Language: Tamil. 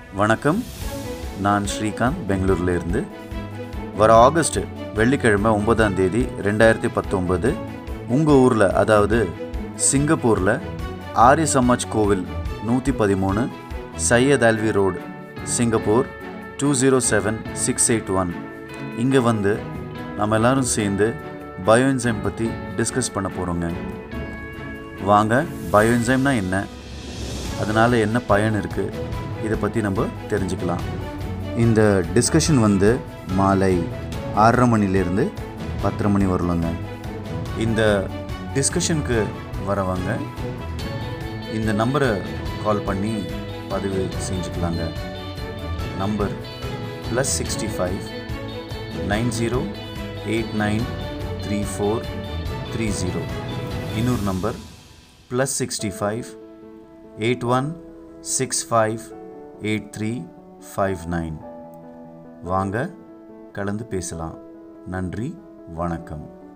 வணக்கம் நான் ஸ்ரீகாந்த் பெங்களூர்ல இருந்து வர ஆகஸ்ட் வெள்ளிக்கிழமை ஒன்பதாம் தேதி ரெண்டாயிரத்தி பத்தொம்பது உங்கள் ஊரில் அதாவது சிங்கப்பூரில் ஆரிய சமாஜ் கோவில் நூற்றி பதிமூணு Syed Alvi road Singapore two zero seven six eight one இங்கே வந்து நம்ம எல்லாரும் சேர்ந்து பயோஎன்சைம் பற்றி டிஸ்கஸ் பண்ண போகிறோங்க வாங்க பயோஎன்சைம்னா என்ன அதனால் என்ன பயன் இருக்குது இதை பற்றி நம்ம தெரிஞ்சுக்கலாம் இந்த டிஸ்கஷன் வந்து மாலை ஆறரை மணிலேருந்து பத்தரை மணி வரலுங்க இந்த டிஸ்கஷனுக்கு வரவங்க இந்த நம்பரை கால் பண்ணி பதிவு செஞ்சுக்கலாங்க number plus sixty five nine zero eight nine three four three zero இன்னொரு number plus sixty five eight one six five eight three five nine வாங்க கலந்து பேசலாம் நன்றி வணக்கம்